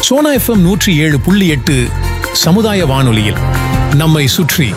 Sona FM நூற்றி ஏழு புள்ளி எட்டு சமுதாய வானொலியில் நம்மை சுற்றி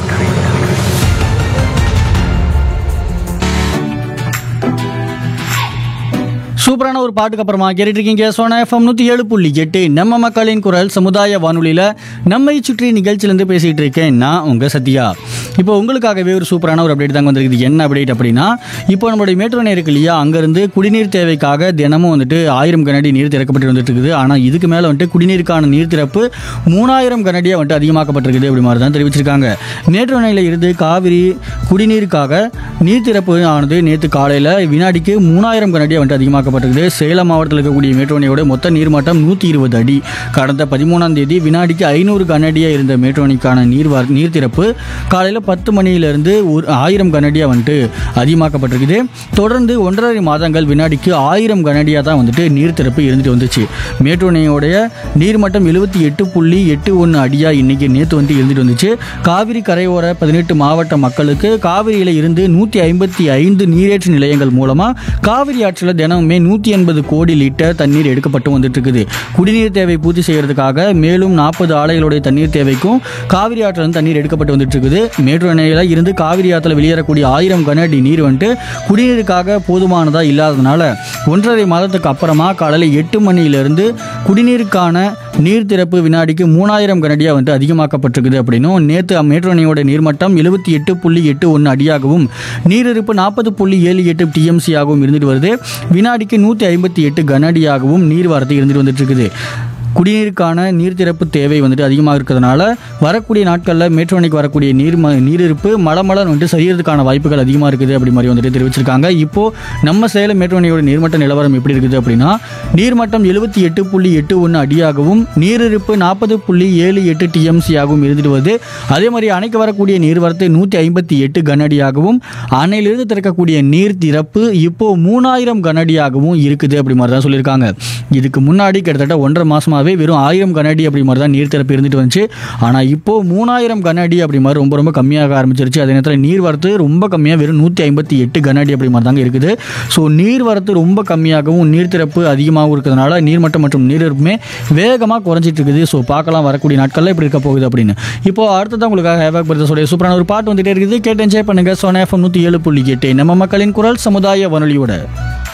சூப்பரான ஒரு பாட்டுக்கு அப்புறமா கேட்டுட்டு இருக்கீங்க சோனா எஃப்எம் நூற்றி ஏழு புள்ளி எட்டு நம்ம மக்களின் குரல் சமுதாய வானொலியில் நம்மை சுற்றி நிகழ்ச்சியிலேருந்து பேசிகிட்டு இருக்கேன் நான் உங்கள் சத்யா இப்போ உங்களுக்காகவே ஒரு சூப்பரான ஒரு அப்டேட் தாங்க வந்திருக்குது என்ன அப்டேட் அப்படின்னா இப்போ நம்மளுடைய மேட்டூர் அணை இருக்கு இல்லையா அங்கேருந்து குடிநீர் தேவைக்காக தினமும் வந்துட்டு ஆயிரம் கனடி நீர் திறக்கப்பட்டு வந்துட்டு இருக்குது ஆனால் இதுக்கு மேலே வந்துட்டு குடிநீருக்கான நீர் திறப்பு மூணாயிரம் கனடியாக வந்துட்டு அதிகமாக்கப்பட்டிருக்குது அப்படி மாதிரி தான் தெரிவிச்சிருக்காங்க மேட்டூர் அணையில் இருந்து காவிரி குடிநீருக்காக நீர் திறப்பு ஆனது நேற்று காலையில் வினாடிக்கு மூணாயிரம் கனடியாக வந்துட்டு அதிகமாக்கப்பட்டிருக்குது சேலம் மாவட்டத்தில் இருக்கக்கூடிய மேட்டூர் அணையோட மொத்த நீர்மட்டம் நூற்றி இருபது அடி கடந்த பதிமூணாம் தேதி வினாடிக்கு ஐநூறு கனடியாக இருந்த மேட்டூர் அணைக்கான நீர் வார் நீர் திறப்பு காலையில் பத்து மணியிலிருந்து ஒரு ஆயிரம் கனடியாக வந்துட்டு அதிகமாக்கப்பட்டிருக்குது தொடர்ந்து ஒன்றரை மாதங்கள் வினாடிக்கு ஆயிரம் கனடியாக தான் வந்துட்டு நீர் திறப்பு இருந்துட்டு வந்துச்சு மேட்டூர் அணையோடைய நீர்மட்டம் எழுபத்தி எட்டு புள்ளி எட்டு ஒன்று அடியாக இன்னைக்கு நேற்று வந்து இருந்துட்டு வந்துச்சு காவிரி கரையோர பதினெட்டு மாவட்ட மக்களுக்கு காவிரியில் இருந்து நூற்றி ஐம்பத்தி ஐந்து நீரேற்று நிலையங்கள் மூலமாக காவிரி ஆற்றில் தினமுமே நூற்றி எண்பது கோடி லிட்டர் தண்ணீர் எடுக்கப்பட்டு வந்துட்டு இருக்குது குடிநீர் தேவை பூர்த்தி செய்யறதுக்காக மேலும் நாற்பது ஆலைகளுடைய தண்ணீர் தேவைக்கும் காவிரி ஆற்றில் இருந்து தண்ணீர் எடுக்கப்பட்டு வந்துட்டு இருக்குது மேட்டூர் அணையில் இருந்து காவிரி ஆற்றில் வெளியேறக்கூடிய ஆயிரம் கன அடி நீர் வந்துட்டு குடிநீருக்காக போதுமானதாக இல்லாததுனால ஒன்றரை மாதத்துக்கு அப்புறமா காலையில் எட்டு மணியிலிருந்து குடிநீருக்கான நீர் திறப்பு வினாடிக்கு மூணாயிரம் கனடியாக வந்துட்டு அதிகமாக்கப்பட்டிருக்குது அப்படின்னும் நேற்று மேட்டூர் அணையோட நீர்மட்டம் எழுபத்தி எட்டு புள்ளி எட்டு ஒன்று அடியாகவும் நீரிருப்பு நாற்பது புள்ளி ஏழு எட்டு டிஎம்சி ஆகவும் இருந்துட்டு வருது வினாடிக்கு நூற்றி ஐம்பத்தி எட்டு கன அடியாகவும் நீர் வரத்து இருந்துட்டு வந்துட்டு இருக்குது குடிநீருக்கான நீர் திறப்பு தேவை வந்துட்டு அதிகமாக இருக்கிறதுனால வரக்கூடிய நாட்களில் மேட்டூர் அணைக்கு வரக்கூடிய நீர் ம நீரிருப்பு மலமலர் வந்துட்டு சரியறதுக்கான வாய்ப்புகள் அதிகமாக இருக்குது அப்படி மாதிரி வந்துட்டு தெரிவிச்சிருக்காங்க இப்போ நம்ம சேலம் மேட்டூர் அணையோட நீர்மட்ட நிலவரம் எப்படி இருக்குது அப்படின்னா நீர்மட்டம் எழுபத்தி எட்டு புள்ளி எட்டு ஒன்று அடியாகவும் நீரிருப்பு நாற்பது புள்ளி ஏழு எட்டு டிஎம்சி ஆகவும் இருந்துட்டு வருது அதே மாதிரி அணைக்கு வரக்கூடிய நீர்வரத்து நூற்றி ஐம்பத்தி எட்டு கனஅடியாகவும் அணையிலிருந்து திறக்கக்கூடிய நீர் திறப்பு இப்போ மூணாயிரம் கனஅடியாகவும் இருக்குது அப்படி மாதிரி தான் சொல்லியிருக்காங்க இதுக்கு முன்னாடி கிட்டத்தட்ட ஒன்றரை மாசமாவே வெறும் ஆயிரம் கனஅடி அப்படி மாதிரி தான் நீர் திறப்பு இருந்துட்டு வந்துச்சு ஆனால் இப்போ மூணாயிரம் கனஅடி அப்படி மாதிரி ரொம்ப ரொம்ப கம்மியாக ஆரம்பிச்சிருச்சு அதே நேரத்தில் நீர் வரத்து ரொம்ப கம்மியாக வெறும் நூற்றி ஐம்பத்தி எட்டு கனஅடி அப்படி மாதிரி தாங்க இருக்குது ஸோ நீர் வரத்து ரொம்ப கம்மியாகவும் நீர் திறப்பு அதிகமாகவும் இருக்கிறதுனால நீர்மட்டம் மற்றும் நீரிருப்புமே வேகமாக குறைஞ்சிட்டு இருக்குது ஸோ பார்க்கலாம் வரக்கூடிய நாட்களில் இப்படி இருக்க போகுது அப்படின்னு இப்போ அடுத்ததான் உங்களுக்காக ஹேவாக் பிரதர்ஸோடைய சூப்பரான ஒரு பாட்டு வந்துட்டே இருக்குது கேட்டு என்ஜாய் பண்ணுங்க சோனா எஃப்எம் நூற்றி ஏழு புள்ளி எட்டு நம்ம மக்களின் குரல் சமுதாய வானொலியோட